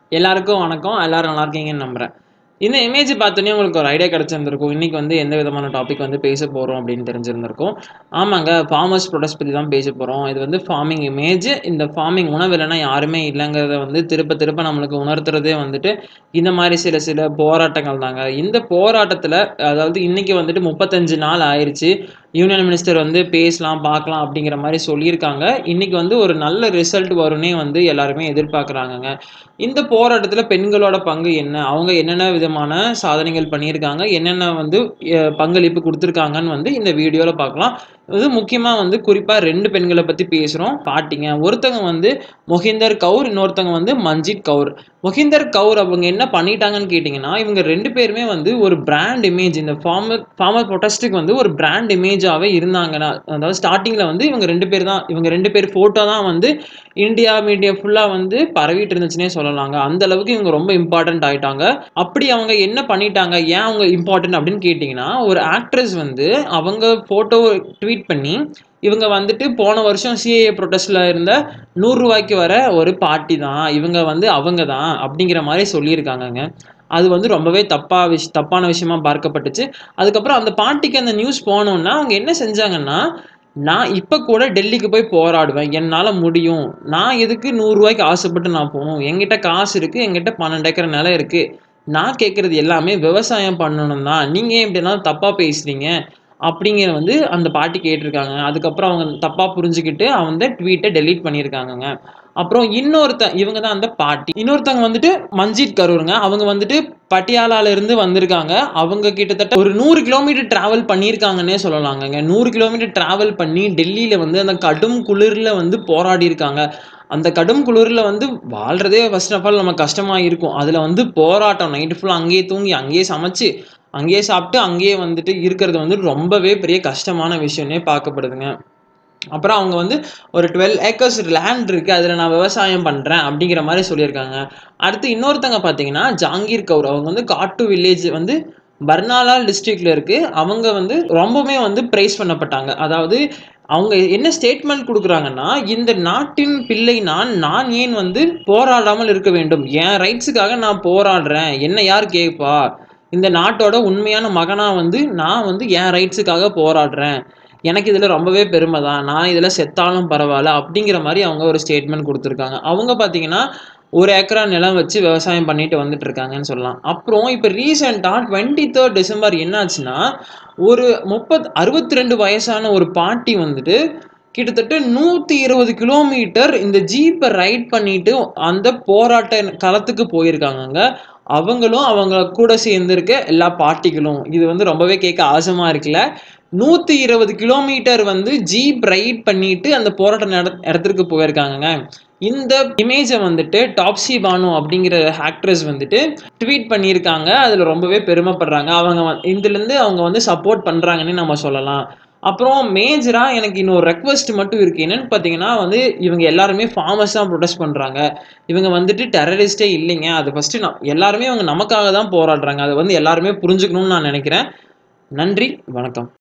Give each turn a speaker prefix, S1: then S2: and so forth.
S1: எல்லாருக்கும் வணக்கம் எல்லாரும் நல்லா இருக்கீங்கன்னு நம்புறேன் இந்த இமேஜ் பார்த்தோன்னே உங்களுக்கு ஒரு ஐடியா கிடைச்சிருந்திருக்கும் இன்னைக்கு வந்து எந்த விதமான டாபிக் வந்து பேச போகிறோம் அப்படின்னு தெரிஞ்சிருந்திருக்கும் ஆமாங்க ஃபார்மர்ஸ் ப்ரொடக்ட்ஸ் பற்றி தான் பேச போகிறோம் இது வந்து ஃபார்மிங் இமேஜ் இந்த ஃபார்மிங் உணவு இல்லைன்னா யாருமே இல்லைங்கிறத வந்து திருப்ப திருப்ப நம்மளுக்கு உணர்த்துறதே வந்துட்டு இந்த மாதிரி சில சில போராட்டங்கள் தாங்க இந்த போராட்டத்தில் அதாவது இன்னைக்கு வந்துட்டு முப்பத்தஞ்சு நாள் ஆயிடுச்சு யூனியன் மினிஸ்டர் வந்து பேசலாம் பார்க்கலாம் அப்படிங்கிற மாதிரி சொல்லியிருக்காங்க இன்னைக்கு வந்து ஒரு நல்ல ரிசல்ட் வரும்னே வந்து எல்லாருமே எதிர்பார்க்குறாங்கங்க இந்த போராட்டத்தில் பெண்களோட பங்கு என்ன அவங்க என்னென்ன விதமான சாதனைகள் பண்ணியிருக்காங்க என்னென்ன வந்து அஹ், பங்களிப்பு கொடுத்துருக்காங்கன்னு வந்து இந்த வீடியோவில் பார்க்கலாம் இது முக்கியமாக வந்து குறிப்பாக ரெண்டு பெண்களை பற்றி பேசுகிறோம் பாட்டிங்க ஒருத்தங்க வந்து மொஹிந்தர் கவுர் இன்னொருத்தங்க வந்து மஞ்சித் கவுர் மொஹிந்தர் கவுர் அவங்க என்ன பண்ணிட்டாங்கன்னு கேட்டிங்கன்னா இவங்க ரெண்டு பேருமே வந்து ஒரு பிராண்ட் இமேஜ் இந்த ஃபார்மர் ஃபார்மர் ப்ரொட்டஸ்ட்டுக்கு வந்து ஒரு பிராண்ட் இமேஜாகவே இருந்தாங்கன்னா அதாவது ஸ்டார்டிங்கில் வந்து இவங்க ரெண்டு பேர் தான் இவங்க ரெண்டு பேர் ஃபோட்டோ தான் வந்து இந்தியா மீடியா ஃபுல்லாக வந்து பரவிட்டு இருந்துச்சுன்னே சொல்லலாங்க அந்த அளவுக்கு இவங்க ரொம்ப இம்பார்ட்டன்ட் ஆயிட்டாங்க அப்படி அவங்க என்ன பண்ணிட்டாங்க ஏன் அவங்க இம்பார்ட்டன்ட் அப்படின்னு கேட்டிங்கன்னா ஒரு ஆக்ட்ரஸ் வந்து அவங்க ஃபோட்டோ ட்வீட் பண்ணி இவங்க வந்துட்டு போன வருஷம் சிஏஏ ப்ரொட்டஸ்டில் இருந்த நூறுரூவாய்க்கு வர ஒரு பார்ட்டி தான் இவங்க வந்து அவங்க தான் அப்படிங்கிற மாதிரி சொல்லியிருக்காங்கங்க அது வந்து ரொம்பவே தப்பா விஷ் தப்பான விஷயமா பார்க்கப்பட்டுச்சு அதுக்கப்புறம் அந்த பார்ட்டிக்கு அந்த நியூஸ் போனோன்னா அவங்க என்ன செஞ்சாங்கன்னா நான் இப்போ கூட டெல்லிக்கு போய் போராடுவேன் என்னால் முடியும் நான் எதுக்கு நூறுரூவாய்க்கு ஆசைப்பட்டு நான் போகணும் என்கிட்ட காசு இருக்குது என்கிட்ட பன்னெண்டு ஏக்கர் நிலம் இருக்குது நான் கேட்குறது எல்லாமே விவசாயம் பண்ணணும் தான் நீங்கள் ஏன் இப்படினா தப்பாக பேசுகிறீங்க அப்படிங்கிற வந்து அந்த பாட்டி கேட்டிருக்காங்க அதுக்கப்புறம் அவங்க தப்பாக புரிஞ்சுக்கிட்டு அவங்க ட்வீட்டை டெலீட் பண்ணியிருக்காங்கங்க அப்புறம் இன்னொருத்த இவங்க தான் அந்த பாட்டி இன்னொருத்தவங்க வந்துட்டு மஞ்சித் கரூருங்க அவங்க வந்துட்டு பட்டியாலால இருந்து வந்திருக்காங்க அவங்க கிட்டத்தட்ட ஒரு நூறு கிலோமீட்டர் டிராவல் பண்ணியிருக்காங்கன்னே சொல்லலாங்கங்க நூறு கிலோமீட்டர் டிராவல் பண்ணி டெல்லியில வந்து அந்த கடும் குளிர்ல வந்து போராடி இருக்காங்க அந்த கடும் குளிர்ல வந்து வாழ்றதே ஃபர்ஸ்ட் ஆஃப் ஆல் நம்ம கஷ்டமா இருக்கும் அதுல வந்து போராட்டம் நைட்டு ஃபுல்லாக அங்கேயே தூங்கி அங்கேயே சமைச்சு அங்கேயே சாப்பிட்டு அங்கேயே வந்துட்டு இருக்கிறது வந்து ரொம்பவே பெரிய கஷ்டமான விஷயம்னே பார்க்கப்படுதுங்க அப்புறம் அவங்க வந்து ஒரு டுவெல் ஏக்கர்ஸ் லேண்ட் இருக்குது அதில் நான் விவசாயம் பண்ணுறேன் அப்படிங்கிற மாதிரி சொல்லியிருக்காங்க அடுத்து இன்னொருத்தங்க பார்த்தீங்கன்னா ஜாங்கீர் கவுர் அவங்க வந்து காட்டு வில்லேஜ் வந்து பர்னாலா டிஸ்ட்ரிக்ட்ல இருக்கு அவங்க வந்து ரொம்பவுமே வந்து ப்ரைஸ் பண்ணப்பட்டாங்க அதாவது அவங்க என்ன ஸ்டேட்மெண்ட் கொடுக்குறாங்கன்னா இந்த நாட்டின் பிள்ளை நான் நான் ஏன் வந்து போராடாமல் இருக்க வேண்டும் என் ரைட்ஸுக்காக நான் போராடுறேன் என்ன யார் கேட்பா இந்த நாட்டோட உண்மையான மகனா வந்து நான் வந்து என் ரைட்ஸுக்காக போராடுறேன் எனக்கு இதில் ரொம்பவே பெருமை தான் நான் இதில் செத்தாலும் பரவாயில்ல அப்படிங்கிற மாதிரி அவங்க ஒரு ஸ்டேட்மெண்ட் கொடுத்துருக்காங்க அவங்க பார்த்தீங்கன்னா ஒரு ஏக்கரா நிலம் வச்சு விவசாயம் பண்ணிட்டு வந்துட்டு இருக்காங்கன்னு சொல்லலாம் அப்புறம் இப்போ ரீசெண்டாக டுவெண்ட்டி தேர்ட் டிசம்பர் என்னாச்சுன்னா ஒரு முப்பத் அறுபத்தி ரெண்டு வயசான ஒரு பாட்டி வந்துட்டு கிட்டத்தட்ட நூற்றி இருபது கிலோமீட்டர் இந்த ஜீப்பை ரைட் பண்ணிட்டு அந்த போராட்ட களத்துக்கு போயிருக்காங்கங்க அவங்களும் அவங்க கூட சேர்ந்திருக்க எல்லா பார்ட்டிகளும் இது வந்து ரொம்பவே கேட்க ஆசமா இருக்குல்ல நூற்றி இருபது கிலோமீட்டர் வந்து ஜீப் ரைட் பண்ணிட்டு அந்த போராட்ட நட இடத்திற்கு போயிருக்காங்கங்க இந்த இமேஜை வந்துட்டு டாப்ஸி பானு அப்படிங்கிற ஆக்ட்ரஸ் வந்துட்டு ட்வீட் பண்ணியிருக்காங்க அதில் ரொம்பவே பெருமைப்படுறாங்க அவங்க வ- இதுலேருந்து அவங்க வந்து சப்போர்ட் பண்ணுறாங்கன்னு நம்ம சொல்லலாம் அப்புறம் மேஜராக எனக்கு இன்னொரு ரெக்வஸ்ட் மட்டும் இருக்குது என்னன்னு பார்த்தீங்கன்னா வந்து இவங்க எல்லாருமே ஃபார்மர்ஸ் தான் ப்ரொடெஸ்ட் பண்ணுறாங்க இவங்க வந்துட்டு டெரரிஸ்டே இல்லைங்க அது ஃபஸ்ட்டு நான் எல்லாருமே அவங்க நமக்காக தான் போராடுறாங்க அதை வந்து எல்லாருமே புரிஞ்சுக்கணும்னு நான் நினைக்கிறேன் நன்றி வணக்கம்